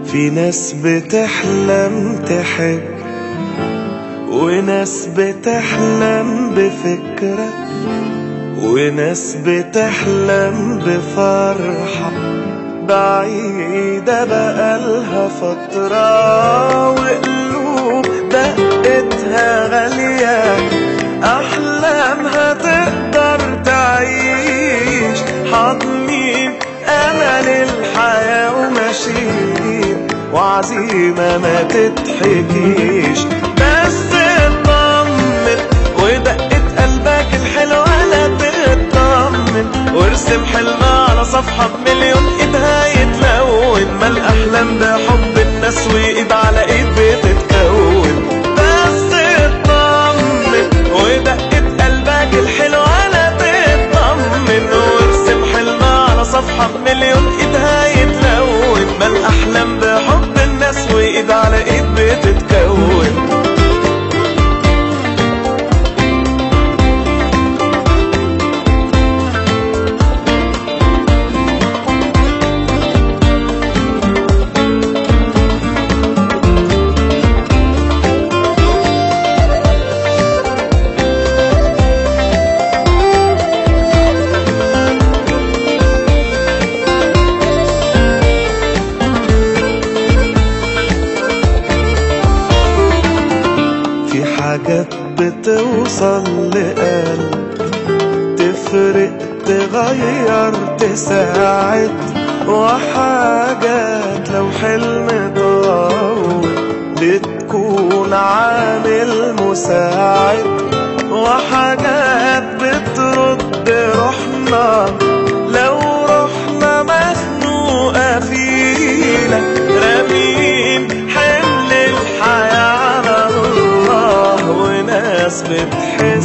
في ناس بتحلم تحب وناس بتحلم بفكرة وناس بتحلم بفرحة بعيدة بقالها فترة وقلوب دقتها غالية أحلامها تقدر تعيش حاضنين أمل الحياة وماشيين وعزيمة ما تتحكيش بس اطمن ودقة قلبك الحلوة لا تطمن وارسم حلمها على صفحة بمليون ايدها يتلون ما الأحلام ده حب الناس وايد على ايد بتتكون بس اطمن ودقة قلبك الحلوة لا تطمن وارسم حلمها على صفحة بمليون ايدها يتلون ما الأحلام ده حب الناس وايد على ايد بتتكون في حاجات بتوصل لقلب تفرق تغير تساعد وحاجات لو حلم طول بتكون عامل مساعد وحاجات بترد روحنا لو روحنا مخنوقة فينا رامين حمل الحياة على الله وناس بتحب